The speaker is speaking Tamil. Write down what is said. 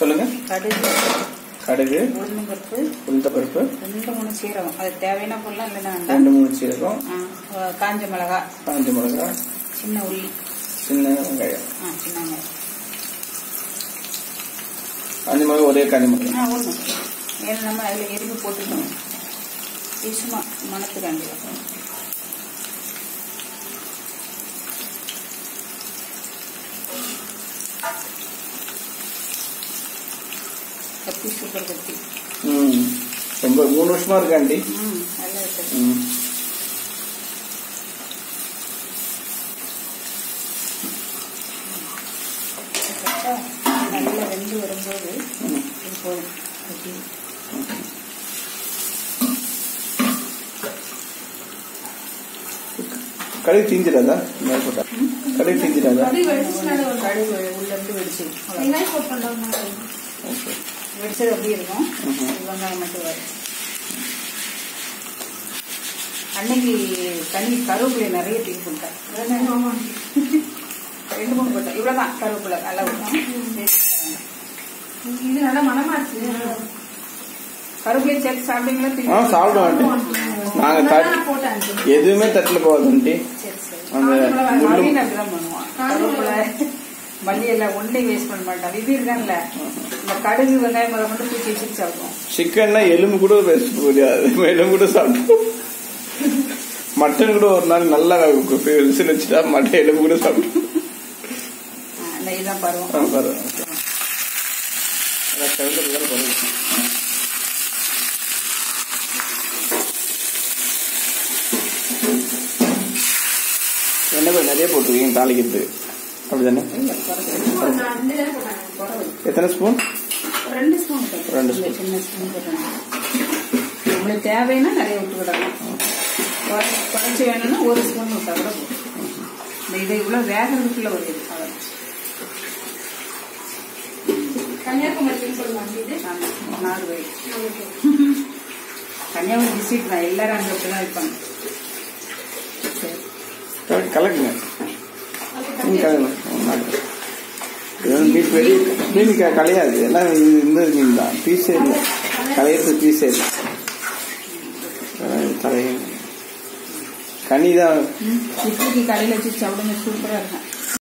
சொல்லுங்க கடுகு கடுகு உளுந்தம் பருப்பு உளுந்த பருப்பு ரெண்டு மூணு சீரகம் அது தேவையான பொருளாம் இல்லைன்னா வேண்டாம் ரெண்டு மூணு சீரகம் ஆ, காஞ்ச மிளகா காஞ்ச மிளகாய் சின்ன உள்ளி சின்ன வெங்காயம் ஆ சின்ன வெங்காயம் காஞ்ச மிளகாய் ஒரே காஞ்ச மிளகாய் ஆ ஒன்று ஏன்னா நம்ம அதில் எரிவு போட்டுக்கணும் இது சும்மா மணத்துக்காண்டி கத்தி சூப்பர் கத்தி ம் ரொம்ப மூணு வருஷமா இருக்கா ஆண்டி ம் நல்லா இருக்கு ம் கரெக்டா? நல்லா வெந்து வரும்போது ம். இது போதும் கத்தி. கடுகு தீஞ்சிடாதா மேல போட்டா கடுகு தீஞ்சிடாதா கடுகு உள்ள இருந்து வெடிச்சு ஓகே வெடிச்சது அப்படியே இருக்கும் ம்ஹும். இது வெங்காயம் மட்டும் வரும் அன்னைக்கு தனி கருவேப்பிலை நிறைய தீ போட்டேன் ரெண்டு மூணு போட்டேன் இவ்வளவுதான் கருவேப்பிலை நல்லா விடும் இது நல்லா மனமா இருக்கு கருவேப்பிலை சேர்த்து சாப்பிட்டீங்களா தீ ஆ சாப்பிடுவோம் ஆண்டி நாங்க தட் போட்டேன் எதுவுமே தட்டில் போகாது ஆண்டி சரி சரி அந்த முள்ளு நவீன அப்படிதான் பண்ணுவான் கருவேப்பிலை மல்லி எல்லாம் ஒன்றையும் வேஸ்ட் பண்ண மாட்டான் இது இருக்கான்ல இந்த கடுகு வெங்காயம் முதல்ல மட்டும் தூக்கி வச்சுட்டு சாப்பிடுவோம் சிக்கன்னா எலும்பு கூட பேச முடியாது எலும்பு கூட சாப்பிட்டோம் மட்டன் கூட ஒரு நாள் நல்லா விசில் வச்சுட்டா மட்டன் எலும்பு கூட சாப்பிட்டோம் ஆ, இந்த இதுதான் பருவம் ஆ, பரவாயில்ல. அதான் கவுண்டர் தான் பரவாயில்ல. எண்ணெய் கொஞ்சம் நிறைய போட்டுருக்கீங்க தாளிக்கிறது அப்படிதானே இல்ல, குறைச்சு. நான் ரெண்டு தடவை போட்டேன் குறைவு. எத்தனை ஸ்பூன் ஒரு ரெண்டு ஸ்பூன் போட்டுக்கலாம். ரெண்டு இந்த சின்ன ஸ்பூன் போட்டணும் உங்களுக்கு தேவைன்னா நிறைய விட்டுக்கிடலாம் குறை- குறைச்சு வேணும்னா ஒரு ஸ்பூன் விட்டா கூட போதும் இந்த இது இவ்வளவு வேகிறதுக்குள்ள ஒரு இது அவ்வளவு. கன்னியாகுமரின்னு சொல்லுவாங்க இது ஆமா, நாலு வழி கன்னியாகுமரி டிஸ்ட்ரிக்ட் தான் எல்லாரும் அங்கே அப்படிதான் இருப்பாங்க சரி கலக்கு- கலக்குங்க மீன் கலக்கணும் நாட்டு. இது வந்து மீன் பெரிய மீன் க- கலையாது எல்லாம் இது இந்த மீன் தான் பீஸே இல்லை கலையிறது பீஸே இல்லை கலை கனி தான் இட்லிக்கு கடையில் வச்சு சாப்பிடுங்க சூப்பராக இருக்கும்